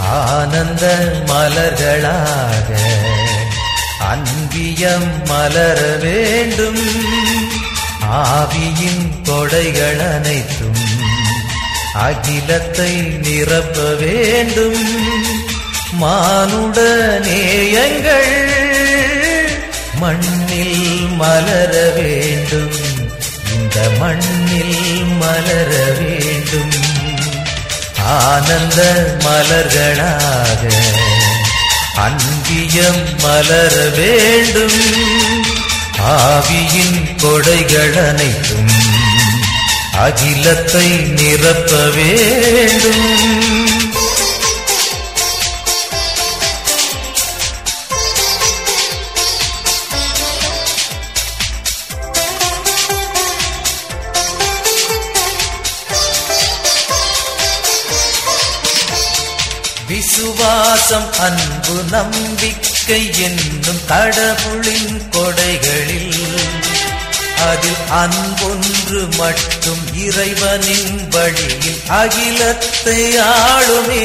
ஆனந்த மலர்களாக அன்பியம் மலர வேண்டும் ஆவியின் கொடைகள் அனைத்தும் அகிலத்தை நிரப்ப வேண்டும் மானுட நேயங்கள் மண்ணில் மலர வேண்டும் இந்த மண்ணில் மலர வேண்டும் ஆனந்த மலர்களாக அன்பியம் மலர வேண்டும் ஆவியின் கொடைகள் அனைத்தும் அகிலத்தை நிரப்ப வேண்டும் விசுவாசம் அன்பு நம்பிக்கை என்னும் கடவுளின் கொடைகளில் அதில் அன்பொன்று மட்டும் இறைவனின் வழியில் அகிலத்தை ஆளுமே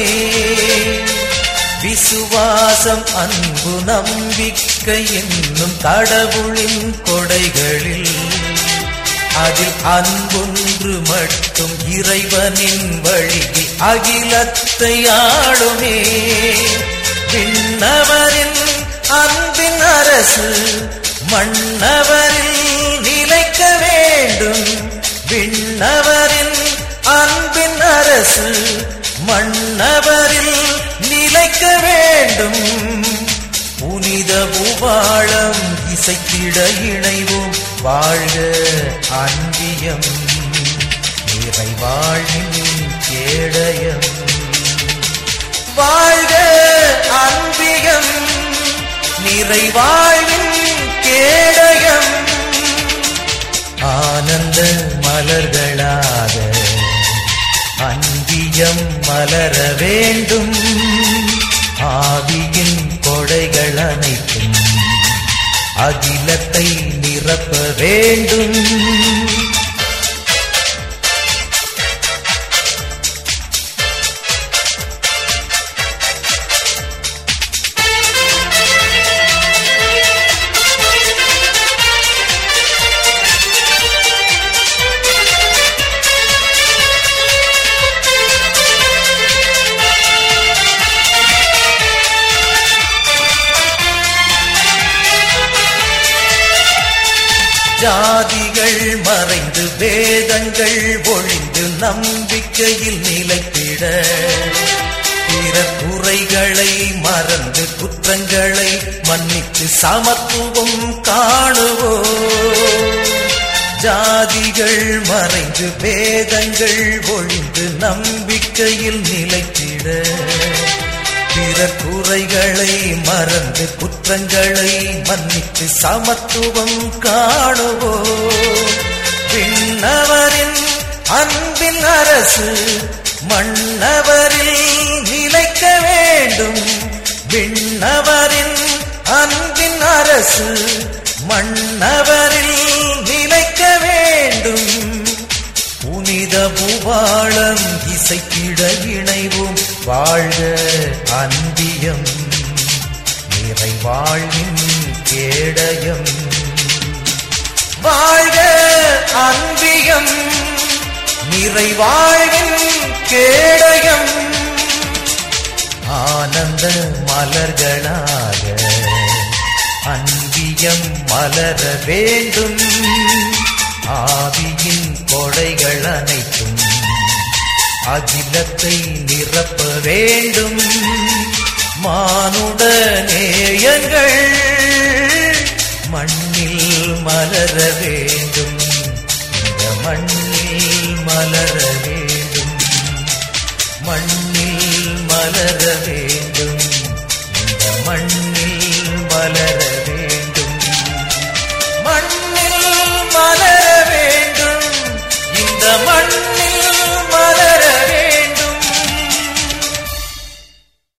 விசுவாசம் அன்பு நம்பிக்கை என்னும் கடவுளின் கொடைகளில் அதில் அன்பொன்று மட்டும் இறைவனின் வழியில் அகிலத்தை ஆளுமே விண்ணவரின் அன்பின் அரசு மன்னவரில் நிலைக்க வேண்டும் விண்ணவரின் அன்பின் அரசு மன்னவரில் நிலைக்க வேண்டும் புனித பூபாளம் இசைத்திட இணைவோம் வாழ்க அன்பியம் நிறை வாழ்வின் கேடயம் வாழ்க அன்பியம் நிறை வாழ்வின் கேடயம் ஆனந்த மலர்களாக அன்பியம் மலர வேண்டும் ஆவியின் கொடைகள் அனைத்தும் அகிலத்தை நிரப்ப வேண்டும் ஜாதிகள் மறைந்து வேதங்கள் ஒழிந்து நம்பிக்கையில் நிலைத்திட பிற குறைகளை மறந்து குற்றங்களை மன்னித்து சமத்துவம் காணுவோம் ஜாதிகள் மறைந்து வேதங்கள் ஒழிந்து நம்பிக்கையில் நிலைத்திட பிற குறைகளை மறந்து குற்றங்களை மன்னித்து சமத்துவம் காணுவோ விண்ணவரின் அன்பின் அரசு மன்னவரில் நிலைக்க வேண்டும் விண்ணவரின் அன்பின் அரசு மன்னவரில் நிலைக்க வேண்டும் புனித பூபாளம் இசைக்கிட இணைவோம் வாழ்க அன்பியம் நிறை வாழ்வின் கேடயம் வாழ்க அன்பியம் நிறை வாழ்வின் கேடயம் ஆனந்த மலர்களாக அன்பியம் மலர வேண்டும் ஆவியின் கொடைகள் அனைத்தும் அகிலத்தை நிரப்ப வேண்டும் மானுட நேயங்கள் மண்ணில் மலர வேண்டும் இந்த மண்ணில் மலர வேண்டும் மண்ணில் மலர வேண்டும்